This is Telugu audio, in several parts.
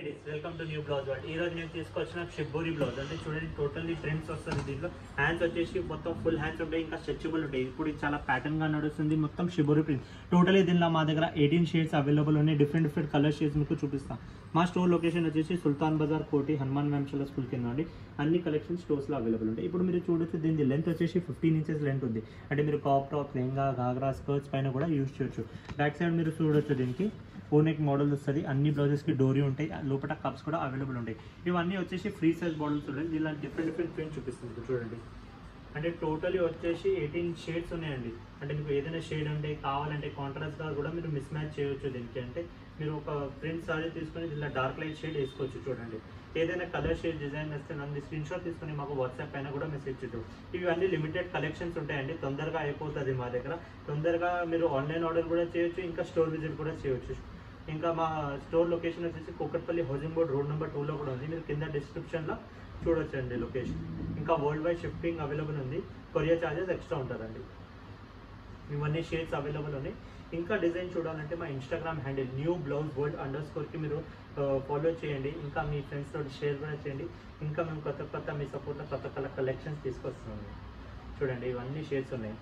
ladies welcome to new blouse world ఈ రోజు నేను తీసుకొచ్చిన షిబ్బూరి బ్లౌజ్ అంటే చూడండి టోటల్లీ ప్రింట్స్ వస్తుంది దీంట్లో హ్యాండ్స్ వచ్చేసి మొత్తం ఫుల్ హ్యాండ్స్ ఉంటాయి ఇంకా స్ట్రెచబుల్ ఉంటాయి ఇప్పుడు ఇది చాలా ప్యాటర్న్ గా నడుస్తుంది మొత్తం షిబ్బూరి ప్రింట్ టోటలీ దీనిలో మా దగ్గర ఎయిటీన్ షేడ్స్ అవైలబుల్ ఉన్నాయి డిఫరెంట్ డిఫరెంట్ కలర్ షేడ్స్ మీకు చూపిస్తాం మా స్టోర్ లొకేషన్ వచ్చేసి సుల్తాన్ బజార్ కోటి హనుమాన్ వెంశల స్కూల్ కింద అండి అన్ని కలెక్షన్ స్టోర్స్లో అవైలబుల్ ఉంటాయి ఇప్పుడు మీరు చూడొచ్చు దీని లెంత్ వచ్చేసి ఫిఫ్టీన్ ఇంచెస్ లెంత్ ఉంది అంటే మీరు crop top lehenga ghagra skirts పైన కూడా యూజ్ చేయొచ్చు బ్యాక్ సైడ్ మీరు చూడొచ్చు దీనికి ఓనెక్ మోడల్ వస్తుంది అన్ని బ్లౌజెస్కి డోరీ ఉంటాయి లోపల కప్స్ కూడా అవైలబుల్ ఉంటాయి ఇవన్నీ వచ్చేసి ఫ్రీ సైజ్ మోడల్స్ ఉంటాయి ఇలా డిఫరెంట్ డిఫరెంట్ ప్రింట్ చూపిస్తుంది ఇప్పుడు చూడండి అంటే టోటలీ వచ్చేసి ఎయిటీన్ షేడ్స్ ఉన్నాయండి అంటే మీకు ఏదైనా షేడ్ అంటే కావాలంటే కాంట్రాస్ట్గా కూడా మీరు మిస్ మ్యాచ్ చేయొచ్చు దీనికి అంటే మీరు ఒక ప్రింట్ సారీ తీసుకొని ఇలా డార్క్ లైట్ షేడ్ వేసుకోవచ్చు చూడండి ఏదైనా కలర్ షేడ్ డిజైన్ వస్తే నన్ను స్క్రీన్ షాట్ తీసుకొని మాకు వాట్సాప్ పైన కూడా మెసేజ్ చేయొచ్చు ఇవి అన్ని లిమిటెడ్ కలెక్షన్స్ ఉంటాయండి తొందరగా అయిపోతుంది మా దగ్గర తొందరగా మీరు ఆన్లైన్ ఆర్డర్ కూడా చేయొచ్చు ఇంకా స్టోర్ విజిట్ కూడా చేయొచ్చు ఇంకా మా స్టోర్ లొకేషన్ వచ్చేసి Kukatpally housing board road number టూలో కూడా ఉంది మీరు కింద డిస్క్రిప్షన్లో చూడొచ్చండి లొకేషన్ ఇంకా వరల్డ్ వైడ్ షిప్పింగ్ అవైలబుల్ ఉంది కొరియర్ ఛార్జెస్ ఎక్స్ట్రా ఉంటుందండి ఇవన్నీ షేడ్స్ అవైలబుల్ ఉన్నాయి ఇంకా డిజైన్ చూడాలంటే మా Instagram handle new blouse world under స్కోర్కి మీరు ఫాలో చేయండి ఇంకా మీ ఫ్రెండ్స్ తోటి షేర్ కూడా చేయండి ఇంకా మేము కొత్త కొత్త మీ సపోర్ట్ కొత్త కొత్త కలెక్షన్స్ తీసుకొస్తున్నాం చూడండి ఇవన్నీ షేడ్స్ ఉన్నాయి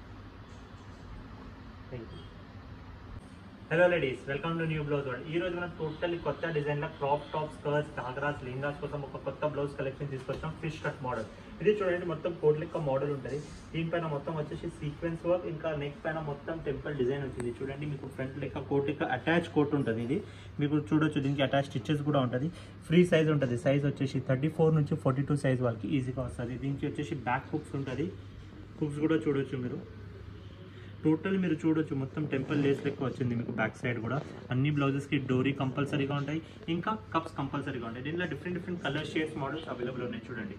thank you hello ladies welcome to new blouse world ఈ రోజు మనం టోటల్లీ కొత్త డిజైన్ లో crop top skirts ghagras lehengas కోసం ఒక కొత్త బ్లౌజ్ కలెక్షన్ తీసుకొచ్చాం ఫిష్ కట్ మోడల్ ఇది చూడండి మొత్తం కోట్ లెక్క మోడల్ ఉంటుంది దీనిపైన మొత్తం వచ్చేసి సీక్వెన్స్ వర్క్ ఇంకా నెక్ పైన మొత్తం టెంపుల్ డిజైన్ వచ్చింది చూడండి మీకు ఫ్రంట్ లెక్క కోట్ లెక్క అటాచ్ కోట్ ఉంటుంది ఇది మీకు చూడొచ్చు దీనికి అటాచ్ స్టిచెస్ కూడా ఉంటుంది ఫ్రీ సైజ్ ఉంటుంది సైజ్ వచ్చేసి థర్టీ ఫోర్ నుంచి ఫార్టీ టూ సైజ్ వాళ్ళకి ఈజీగా వస్తుంది దీనికి వచ్చేసి బ్యాక్ హుక్స్ ఉంటుంది హుక్స్ కూడా చూడొచ్చు మీరు టోటల్ మీరు చూడొచ్చు మొత్తం టెంపుల్ లేస్ లెక్క వచ్చింది మీకు బ్యాక్ సైడ్ కూడా అన్ని బ్లౌజెస్కి డోరీ కంపల్సరీగా ఉంటాయి ఇంకా కప్స్ కంపల్సరీగా ఉంటాయి దీనిలో different different colour shades models available ఉన్నాయి చూడండి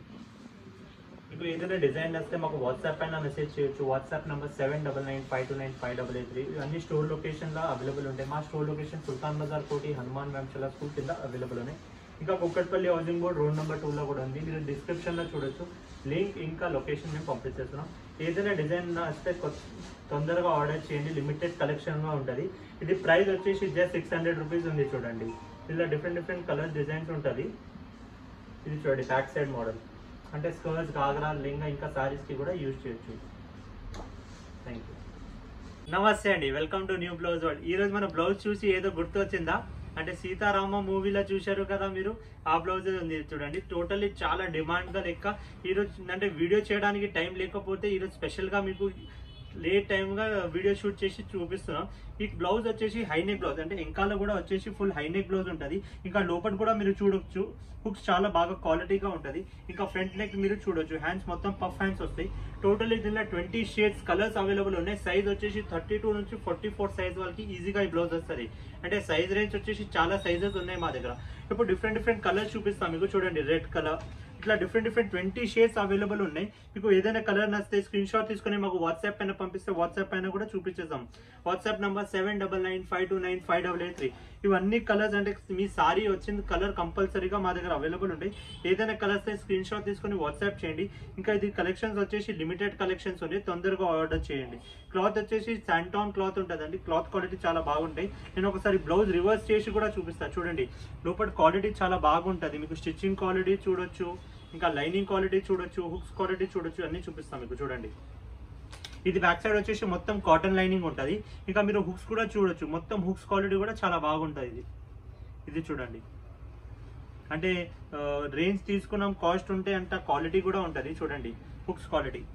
మీకు ఏదైనా డిజైన్ వస్తే మాకు వాట్సాప్ పైన మెసేజ్ చేయొచ్చు WhatsApp number seven double nine five two nine five double eight three అన్ని స్టోర్ లొకేషన్లో అవైలబుల్ ఉంటాయి మా స్టోర్ లొకేషన్ సుల్తాన్ బజార్ కోటి హనుమాన్ వెంశల స్కూల్ కింద అవైలబుల్ ఉన్నాయి ఇంకా Kukatpally housing board road number టూలో కూడా ఉంది మీరు డిస్క్రిప్షన్లో చూడొచ్చు లింక్ ఇంకా లొకేషన్ మేము పంపించేస్తున్నాం ఏదైనా డిజైన్ వస్తే కొత్త- తొందరగా ఆర్డర్ చేయండి లిమిటెడ్ కలెక్షన్గా ఉంటుంది ఇది ప్రైస్ వచ్చేసి జస్ట్ సిక్స్ హండ్రెడ్ రూపీస్ ఉంది చూడండి ఇలా డిఫరెంట్ డిఫరెంట్ కలర్ డిజైన్స్ ఉంటుంది ఇది చూడండి బ్యాక్ సైడ్ మోడల్ అంటే స్కర్ట్స్ గాగ్రా లింగా ఇంకా సారీస్కి కూడా యూజ్ చేయొచ్చు థ్యాంక్ యూ నమస్తే అండి welcome to new blouse world ఈ రోజు మన బ్లౌజ్ చూసి ఏదో గుర్తు వచ్చిందా అంటే సీతారామ మూవీలో చూశారు కదా మీరు ఆ బ్లౌజ్ ఉంది చూడండి టోటల్లీ చాలా డిమాండ్ గా లెక్క ఈరోజు అంటే వీడియో చేయడానికి టైం లేకపోతే ఈరోజు స్పెషల్ గా మీకు లేట్ టైమ్ గా వీడియో షూట్ చేసి చూపిస్తున్నాం ఈ బ్లౌజ్ వచ్చేసి హైనెక్ బ్లౌజ్ అంటే ఇంకాలో కూడా వచ్చేసి ఫుల్ హైనెక్ బ్లౌజ్ ఉంటుంది ఇంకా లోపల కూడా మీరు చూడొచ్చు హుక్స్ చాలా బాగా క్వాలిటీగా ఉంటుంది ఇంకా ఫ్రంట్ నెక్ మీరు చూడొచ్చు హ్యాండ్స్ మొత్తం పఫ్ హ్యాండ్స్ వస్తాయి టోటల్ దీనిలో ట్వంటీ షేడ్స్ కలర్స్ అవైలబుల్ ఉన్నాయి సైజ్ వచ్చేసి థర్టీ టూ నుంచి ఫార్టీ ఫోర్ సైజ్ వాళ్ళకి ఈజీగా ఈ బ్లౌజ్ వస్తుంది అంటే సైజ్ రేంజ్ వచ్చేసి చాలా సైజెస్ ఉన్నాయి మా దగ్గర ఇప్పుడు డిఫరెంట్ డిఫరెంట్ కలర్స్ చూపిస్తాం మీకు చూడండి రెడ్ కలర్ ఇట్లా different different twenty shades available ఉన్నాయి మీకు ఏదైనా కలర్ నచ్చితే స్క్రీన్ షాట్ తీసుకొని మాకు వాట్సాప్ పైన పంపిస్తే వాట్సాప్ పైన కూడా చూపించేస్తాం WhatsApp number seven double nine five two nine five double eight three ఇవన్నీ కలర్స్ అంటే మీ సారీ వచ్చింది కలర్ కంపల్సరీగా మా దగ్గర అవైలబుల్ ఉంటాయి ఏదైనా కలర్స్ స్క్రీన్ షాట్ తీసుకొని వాట్సాప్ చేయండి ఇంకా ఇది కలెక్షన్స్ వచ్చేసి లిమిటెడ్ కలెక్షన్స్ ఉన్నాయి తొందరగా ఆర్డర్ చేయండి క్లాత్ వచ్చేసి శాంటాన్ క్లాత్ ఉంటుందండి క్లాత్ క్వాలిటీ చాలా బాగుంటాయి నేను ఒకసారి బ్లౌజ్ రివర్స్ చేసి కూడా చూపిస్తాను చూడండి లోపల క్వాలిటీ చాలా బాగుంటుంది మీకు స్టిచ్చింగ్ క్వాలిటీ చూడొచ్చు ఇంకా లైనింగ్ క్వాలిటీ చూడొచ్చు హుక్స్ క్వాలిటీ చూడొచ్చు అన్ని చూపిస్తాం మీకు చూడండి ఇది బ్యాక్ సైడ్ వచ్చేసి మొత్తం కాటన్ లైనింగ్ ఉంటుంది ఇంకా మీరు హుక్స్ కూడా చూడొచ్చు మొత్తం హుక్స్ క్వాలిటీ కూడా చాలా బాగుంటుంది ఇది ఇది చూడండి అంటే రేంజ్ తీసుకున్నాం కాస్ట్ ఉంటే అంత క్వాలిటీ కూడా ఉంటుంది చూడండి హుక్స్ క్వాలిటీ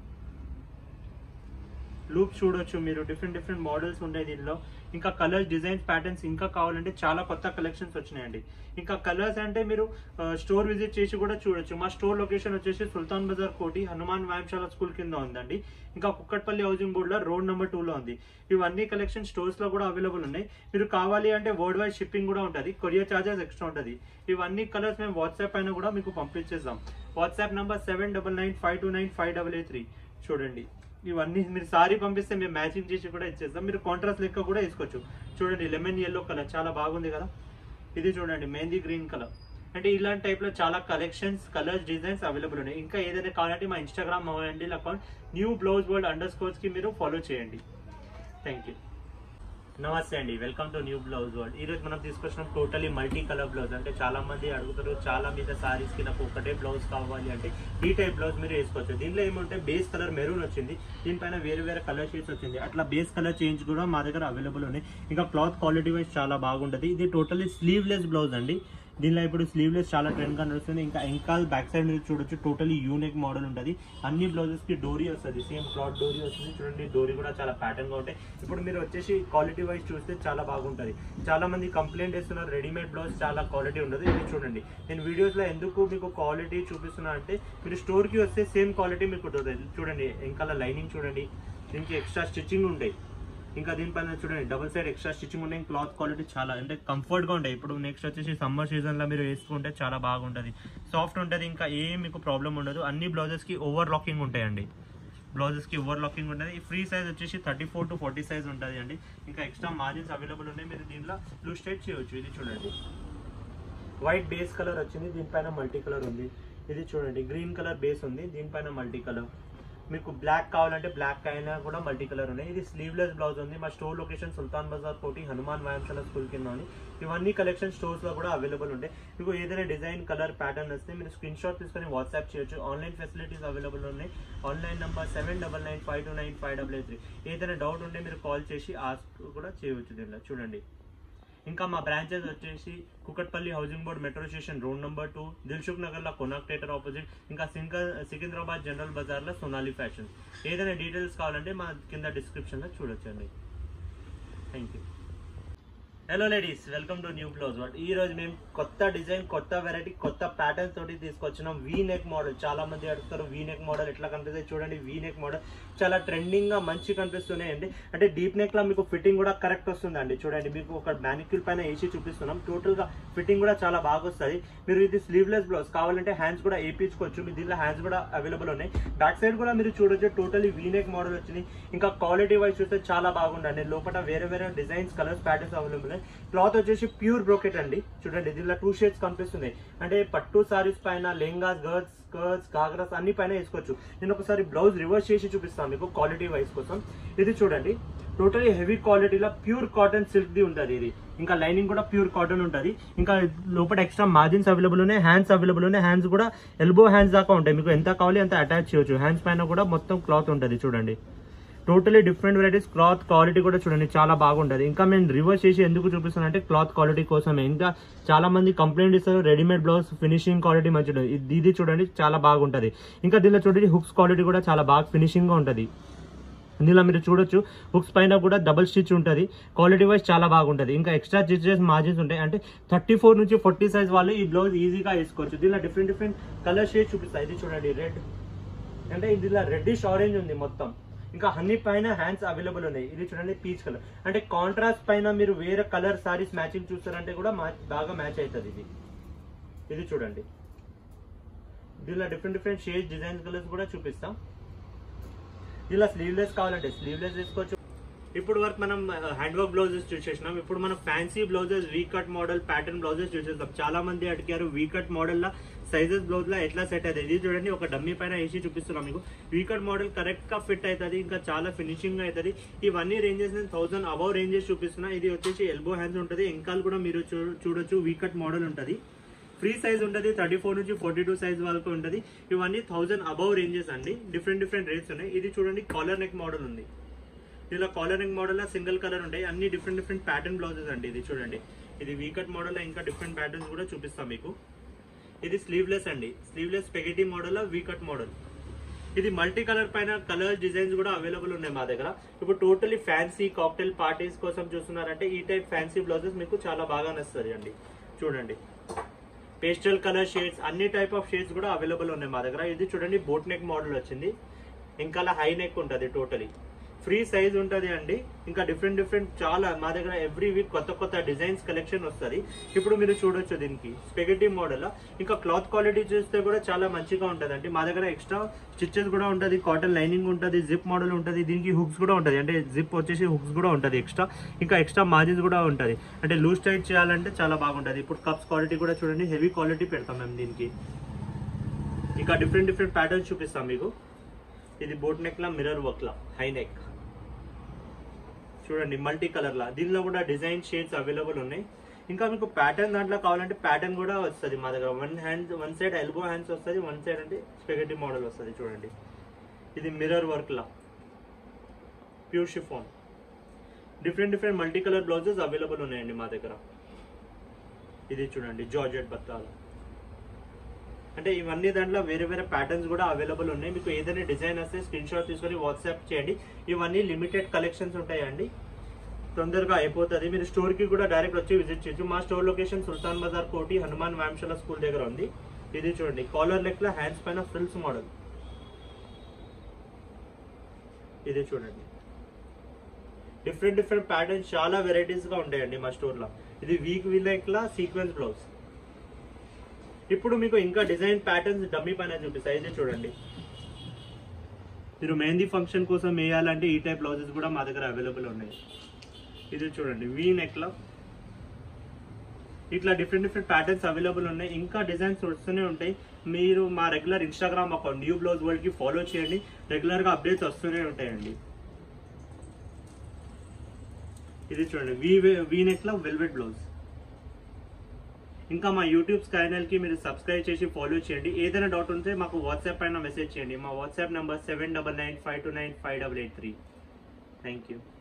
లూప్ చూడొచ్చు మీరు డిఫరెంట్ డిఫరెంట్ మోడల్స్ ఉంటాయి దీనిలో ఇంకా కలర్స్ డిజైన్స్ ప్యాటర్న్స్ ఇంకా కావాలంటే చాలా కొత్త కలెక్షన్స్ వచ్చినాయండి ఇంకా కలర్స్ అంటే మీరు స్టోర్ విజిట్ చేసి కూడా చూడొచ్చు మా స్టోర్ లొకేషన్ వచ్చేసి సుల్తాన్ బజార్ కోటి హనుమాన్ వ్యాయామశాల స్కూల్ కింద ఉందండి ఇంకా కుక్కట్పల్లి హౌసింగ్ బోర్డ్లో రోడ్ నెంబర్ టూలో ఉంది ఇవన్నీ కలెక్షన్ స్టోర్స్లో కూడా అవైలబుల్ ఉన్నాయి మీరు కావాలి అంటే వరల్డ్ వైడ్ షిప్పింగ్ కూడా ఉంటుంది కొరియర్ ఛార్జెస్ ఎక్స్ట్రా ఉంటుంది ఇవన్నీ కలర్స్ మేము వాట్సాప్ పైన కూడా మీకు పంపించేస్తాం WhatsApp number seven double nine five two nine five double eight three చూడండి ఇవన్నీ మీరు సారీ పంపిస్తే మేము మ్యాచింగ్ చేసి కూడా ఇచ్చేస్తాం మీరు కాంట్రాస్ట్ లెక్క కూడా వేసుకోవచ్చు చూడండి లెమన్ ఎల్లో కలర్ చాలా బాగుంది కదా ఇది చూడండి మెహందీ గ్రీన్ కలర్ అంటే ఇలాంటి టైప్లో చాలా కలెక్షన్స్ కలర్స్ డిజైన్స్ అవైలబుల్ ఉన్నాయి ఇంకా ఏదైనా కావాలంటే మా Instagram handle account new blouse world under స్కోర్స్కి మీరు ఫాలో చేయండి థ్యాంక్ యూ నమస్తే అండి welcome to new blouse world ఈ రోజు మనం తీసుకొచ్చిన టోటలీ మల్టీ కలర్ బ్లౌజ్ అంటే చాలా మంది అడుగుతారు చాలా మీద సారీస్ కి నాకు ఒకటే బ్లౌజ్ కావాలి అంటే ఈ టైప్ బ్లౌజ్ మీరు వేసుకోవచ్చు దీనిలో ఏమంటే బేస్ కలర్ మెరూన్ వచ్చింది దీనిపైన వేరే వేరే కలర్ షేడ్స్ వచ్చింది అట్లా బేస్ కలర్ చేంజ్ కూడా మా దగ్గర అవైలబుల్ ఉన్నాయి ఇంకా క్లాత్ క్వాలిటీ వైజ్ చాలా బాగుంటుంది ఇది టోటలీ స్లీవ్లెస్ బ్లౌజ్ అండి దీనిలో ఇప్పుడు స్లీవ్లెస్ చాలా ట్రెండ్ గా నడుస్తుంది ఇంకా ఇంకా బ్యాక్ సైడ్ మీరు చూడొచ్చు టోటలీ యూనిక్ మోడల్ ఉంటుంది అన్ని బ్లౌజెస్ కి డోరీ వస్తుంది సేమ్ క్లాత్ డోరీ వస్తుంది చూడండి డోరీ కూడా చాలా ప్యాటర్న్ గా ఉంటాయి ఇప్పుడు మీరు వచ్చేసి క్వాలిటీ వైజ్ చూస్తే చాలా బాగుంటుంది చాలా మంది కంప్లైంట్ చేస్తున్నారు రెడీమేడ్ బ్లౌజ్ చాలా క్వాలిటీ ఉండదు ఇది చూడండి నేను వీడియోస్ లో ఎందుకు మీకు క్వాలిటీ చూపిస్తున్నా అంటే మీరు స్టోర్ కి వస్తే సేమ్ క్వాలిటీ మీకు దొరుకుతుంది చూడండి ఇంకా లైనింగ్ చూడండి దీనికి ఎక్స్ట్రా స్టిచ్చింగ్ ఉంటాయి ఇంకా దీనిపైన చూడండి డబుల్ సైడ్ ఎక్స్ట్రా స్టిచ్చింగ్ ఉన్నాయి క్లాత్ క్వాలిటీ చాలా అంటే కంఫర్ట్ గా ఉంటాయి ఇప్పుడు నెక్స్ట్ వచ్చేసి సమ్మర్ సీజన్ లో మీరు వేసుకుంటే చాలా బాగుంటది సాఫ్ట్ ఉంటుంది ఇంకా ఏం మీకు ప్రాబ్లం ఉండదు అన్ని బ్లౌజెస్ కి ఓవర్ లాకింగ్ ఉంటాయండి బ్లౌజెస్ కి ఓవర్ లాకింగ్ ఉంటుంది ఈ ఫ్రీ సైజ్ వచ్చేసి thirty four to forty size ఉంటుంది అండి ఇంకా ఎక్స్ట్రా మార్జిన్స్ అవైలబుల్ ఉన్నాయి మీరు దీంట్లో లూజ్ స్టైట్ చేయొచ్చు ఇది చూడండి వైట్ బేస్ కలర్ వచ్చింది దీనిపైన మల్టీ కలర్ ఉంది ఇది చూడండి గ్రీన్ కలర్ బేస్ ఉంది దీనిపైన మల్టీ కలర్ మీకు బ్లాక్ కావాలంటే బ్లాక్ అయినా కూడా మల్టీ కలర్ ఉన్నాయి ఇది స్లీవ్లెస్ బ్లౌజ్ ఉంది మా స్టోర్ లొకేషన్ సుల్తాన్ బజార్ కోటి హనుమాన్ వ్యాయామశాల స్కూల్ కింద ఉంది ఇవన్నీ కలెక్షన్ స్టోర్స్ లో కూడా అవైలబుల్ ఉంటాయి మీకు ఏదైనా డిజైన్ కలర్ ప్యాటర్న్ వస్తే మీరు స్క్రీన్ షాట్ తీసుకొని వాట్సాప్ చేయొచ్చు ఆన్లైన్ ఫెసిలిటీస్ అవైలబుల్ ఉన్నాయి online number seven double nine five two nine five double eight three ఏదైనా డౌట్ ఉంటే మీరు కాల్ చేసి ఆస్క్ కూడా చేయవచ్చు దీనిలో చూడండి ఇంకా మా బ్రాంచెస్ వచ్చేసి Kukatpally housing board metro station road number two Dilsukh Nagar లో కొనాక్ థియేటర్ ఆపోజిట్ ఇంకా సింగల్ సికింద్రాబాద్ జనరల్ బజార్ లో సోనాలి ఫ్యాషన్ ఏదైనా డీటెయిల్స్ కావాలంటే మా కింద డిస్క్రిప్షన్ లో చూడొచ్చండి thank you hello ladies welcome to new blouse world ఈ రోజు మేము కొత్త డిజైన్ కొత్త వెరైటీ కొత్త ప్యాటర్న్ తోటి తీసుకొచ్చినాం వీ నెక్ మోడల్ చాలా మంది అడుగుతారు వీ నెక్ మోడల్ ఎట్లా కనిపిస్తుంది చూడండి వీ నెక్ మోడల్ చాలా ట్రెండింగ్ గా మంచి కనిపిస్తున్నాయండి అంటే డీప్ నెక్ లో మీకు ఫిట్టింగ్ కూడా కరెక్ట్ వస్తుందండి చూడండి మీకు ఒక మ్యానిక్యూల్ పైన వేసి చూపిస్తున్నాం టోటల్ గా ఫిట్టింగ్ కూడా చాలా బాగా వస్తుంది మీరు ఇది స్లీవ్లెస్ బ్లౌజ్ కావాలంటే హ్యాండ్స్ కూడా వేయించుకోవచ్చు మీ దీనిలో హ్యాండ్స్ కూడా అవైలబుల్ ఉన్నాయి బ్యాక్ సైడ్ కూడా మీరు చూడొచ్చు టోటలీ వీ నెక్ మోడల్ వచ్చింది ఇంకా క్వాలిటీ వైజ్ చూస్తే చాలా బాగుండండి లోపల వేరే వేరే డిజైన్స్ కలర్స్ ప్యాటర్న్స్ అవైలబుల్ ఉన్నాయి క్లాత్ వచ్చేసి ప్యూర్ బ్రోకెట్ అండి చూడండి దీనిలో టూ షేడ్స్ కనిపిస్తున్నాయి అంటే పట్టు సారీస్ పైన లెహంగాస్ గర్ల్స్ స్కర్ట్స్ కాగ్రాస్ అన్ని పైన వేసుకోవచ్చు నేను ఒకసారి బ్లౌజ్ రివర్స్ చేసి చూపిస్తాను మీకు క్వాలిటీ వైజ్ కోసం ఇది చూడండి టోటలీ హెవీ క్వాలిటీలో ప్యూర్ కాటన్ సిల్క్ ది ఉంటుంది ఇది ఇంకా లైనింగ్ కూడా ప్యూర్ కాటన్ ఉంటుంది ఇంకా లోపల ఎక్స్ట్రా మార్జిన్స్ అవైలబుల్ ఉన్నాయి హ్యాండ్స్ అవైలబుల్ ఉన్నాయి హ్యాండ్స్ కూడా ఎల్బో హ్యాండ్స్ దాకా ఉంటాయి మీకు ఎంత కావాలి అంత అటాచ్ చేయొచ్చు హ్యాండ్స్ పైన కూడా మొత్తం క్లాత్ ఉంటుంది చూడండి totally different varieties cloth quality కూడా చూడండి చాలా బాగుంటుంది ఇంకా మేము రివర్స్ చేసి ఎందుకు చూపిస్తున్నాను అంటే క్లాత్ క్వాలిటీ కోసమే ఇంకా చాలా మంది కంప్లైంట్ ఇస్తారు రెడీమేడ్ బ్లౌజ్ ఫినిషింగ్ క్వాలిటీ మంచిగా ఇది ఇది చూడండి చాలా బాగుంటుంది ఇంకా దీనిలో చూడండి హుక్స్ క్వాలిటీ కూడా చాలా బాగా ఫినిషింగ్ గా ఉంటుంది ఇందులో మీరు చూడొచ్చు హుక్స్ పైన కూడా డబుల్ స్టిచ్ ఉంటుంది క్వాలిటీ వైజ్ చాలా బాగుంటుంది ఇంకా ఎక్స్ట్రా స్టిచెస్ మార్జిన్స్ ఉంటాయి అంటే థర్టీ ఫోర్ నుంచి ఫార్టీ సైజ్ వాళ్ళు ఈ బ్లౌజ్ ఈజీగా వేసుకోవచ్చు దీనిలో డిఫరెంట్ డిఫరెంట్ కలర్ షేడ్ చూపిస్తాయి ఇది చూడండి రెడ్ అంటే ఇందులో రెడ్డిష్ ఆరెంజ్ ఉంది మొత్తం ఇంకా అన్ని పైన హ్యాండ్స్ అవైలబుల్ ఉన్నాయి ఇది చూడండి పీచ్ కలర్ అంటే కాంట్రాస్ట్ పైన మీరు వేరే కలర్ సారీస్ మ్యాచింగ్ చూస్తారంటే కూడా మా- బాగా మ్యాచ్ అవుతుంది ఇది ఇది చూడండి దీనిలో different different shades designs colours కూడా చూపిస్తాం ఇలా స్లీవ్లెస్ కావాలంటే స్లీవ్లెస్ వేసుకోవచ్చు ఇప్పుడు వరకు మనం హ్యాండ్ వర్క్ బ్లౌజెస్ చూసేసినాం ఇప్పుడు మనం fancy blouses V cut model pattern blouses చూసేస్తాం చాలా మంది అడిగారు వీ కట్ మోడల్ లా సైజెస్ బ్లౌజ్ లా ఎట్లా సెట్ అవుతుంది ఇది చూడండి ఒక డమ్మీ పైన వేసి చూపిస్తున్నాం మీకు వీ కట్ మోడల్ కరెక్ట్ గా ఫిట్ అవుతుంది ఇంకా చాలా ఫినిషింగ్ అవుతుంది ఇవన్నీ రేంజెస్ నేను థౌసండ్ అబౌవ్ రేంజెస్ చూపిస్తున్నా ఇది వచ్చేసి ఎల్బో హ్యాండ్స్ ఉంటుంది ఎంకాల్ కూడా మీరు చూ- చూడొచ్చు వీ కట్ మోడల్ ఉంటుంది ఫ్రీ సైజ్ ఉంటుంది థర్టీ ఫోర్ నుంచి ఫార్టీ టూ సైజ్ వరకు ఉంటుంది ఇవన్నీ థౌసండ్ అబౌవ్ రేంజెస్ అండి డిఫరెంట్ డిఫరెంట్ రేట్స్ ఉన్నాయి ఇది చూడండి కాలర్ నెక్ మోడల్ ఉంది ఇలా collar neck model single colour ఉంటాయి అన్ని డిఫరెంట్ డిఫరెంట్ ప్యాటర్న్ బ్లౌజెస్ అండి ఇది చూడండి ఇది వీకట్ మోడల్ ఇంకా డిఫరెంట్ ప్యాటర్న్స్ కూడా చూపిస్తాం మీకు ఇది స్లీవ్లెస్ అండి sleeveless spaghetti model V cut model ఇది మల్టీ కలర్ పైన కలర్ డిజైన్స్ కూడా అవైలబుల్ ఉన్నాయి మా దగ్గర ఇప్పుడు టోటలీ ఫ్యాన్సీ కాక్టైల్ పార్టీస్ కోసం చూస్తున్నారంటే ఈ టైప్ ఫ్యాన్సీ బ్లౌజెస్ మీకు చాలా బాగా నచ్చుతుంది అండి చూడండి పేస్టల్ కలర్ షేడ్స్ అన్ని టైప్ ఆఫ్ షేడ్స్ కూడా అవైలబుల్ ఉన్నాయి మా దగ్గర ఇది చూడండి బోట్ నెక్ మోడల్ వచ్చింది ఇంకా హై నెక్ ఉంటుంది టోటలీ ఫ్రీ సైజ్ ఉంటుంది అండి ఇంకా డిఫరెంట్ డిఫరెంట్ చాలా మా దగ్గర ఎవ్రీ వీక్ కొత్త కొత్త డిజైన్స్ కలెక్షన్ వస్తుంది ఇప్పుడు మీరు చూడొచ్చు దీనికి స్పెగెటీ మోడల్ ఇంకా క్లాత్ క్వాలిటీ చూస్తే కూడా చాలా మంచిగా ఉంటుంది అండి మా దగ్గర ఎక్స్ట్రా స్టిచెస్ కూడా ఉంటుంది కాటన్ లైనింగ్ ఉంటుంది జిప్ మోడల్ ఉంటుంది దీనికి హుక్స్ కూడా ఉంటుంది అంటే జిప్ వచ్చేసి హుక్స్ కూడా ఉంటుంది ఎక్స్ట్రా ఇంకా ఎక్స్ట్రా మార్జిన్స్ కూడా ఉంటుంది అంటే లూజ్ టైట్ చేయాలంటే చాలా బాగుంటుంది ఇప్పుడు కప్స్ క్వాలిటీ కూడా చూడండి హెవీ క్వాలిటీ పెడతాం మేము దీనికి ఇంకా డిఫరెంట్ డిఫరెంట్ ప్యాటర్న్స్ చూపిస్తాం మీకు ఇది బోట్ నెక్ లా మిర్రర్ వర్క్ లా హై నెక్ చూడండి మల్టీ కలర్ లా దీనిలో కూడా డిజైన్ షేడ్స్ అవైలబుల్ ఉన్నాయి ఇంకా మీకు ప్యాటర్న్ దాంట్లో కావాలంటే ప్యాటర్న్ కూడా వస్తుంది మా దగ్గర one hand one side elbow hands వస్తుంది వన్ సైడ్ అంటే స్పెగటీ మోడల్ వస్తుంది చూడండి ఇది మిర్రర్ వర్క్ లా pure chiffon different different multi colour blouses available ఉన్నాయండి మా దగ్గర ఇది చూడండి జార్జెట్ బత్తాలు అంటే ఇవన్నీ దాంట్లో వేరే వేరే ప్యాటర్న్స్ కూడా అవైలబుల్ ఉన్నాయి మీకు ఏదైనా డిజైన్ వస్తే స్క్రీన్ షాట్ తీసుకొని వాట్సాప్ చేయండి ఇవన్నీ లిమిటెడ్ కలెక్షన్స్ ఉంటాయండి తొందరగా అయిపోతుంది మీరు స్టోర్ కి కూడా డైరెక్ట్ వచ్చి విజిట్ చేయొచ్చు మా store location Sultan Bazaar Koti Hanuman వ్యామ్షల school దగ్గర ఉంది ఇది చూడండి కాలర్ లెక్ లో హ్యాండ్స్ పైన ఫ్రిల్స్ మోడల్ ఇది చూడండి డిఫరెంట్ డిఫరెంట్ ప్యాటర్న్స్ చాలా వెరైటీస్ గా ఉంటాయండి మా స్టోర్ లో ఇది వీక్ విలెక్ లా సీక్వెన్స్ బ్లౌజ్ ఇప్పుడు మీకు ఇంకా డిజైన్ ప్యాటర్న్స్ డమ్మీ పైన చూపిస్తాయి ఇది చూడండి మీరు మెహందీ ఫంక్షన్ కోసం వేయాలంటే ఈ టైప్ బ్లౌజెస్ కూడా మా దగ్గర అవైలబుల్ ఉన్నాయి ఇది చూడండి వీ నెక్ లా ఇట్లా డిఫరెంట్ డిఫరెంట్ ప్యాటర్న్స్ అవైలబుల్ ఉన్నాయి ఇంకా డిజైన్స్ వస్తూనే ఉంటాయి మీరు మా regular Instagram account new blouse world కి ఫాలో చేయండి రెగ్యులర్ గా అప్డేట్స్ వస్తూనే ఉంటాయండి ఇది చూడండి వీ వీ నెక్ లో వెల్వెట్ బ్లౌజ్ ఇంకా మా యూట్యూబ్ ఛానల్ కి మీరు సబ్స్క్రైబ్ చేసి ఫాలో చేయండి ఏదైనా డౌట్ ఉంటే మాకు వాట్సాప్ పైన మెసేజ్ చేయండి మా WhatsApp number seven double nine five two nine five double eight three thank you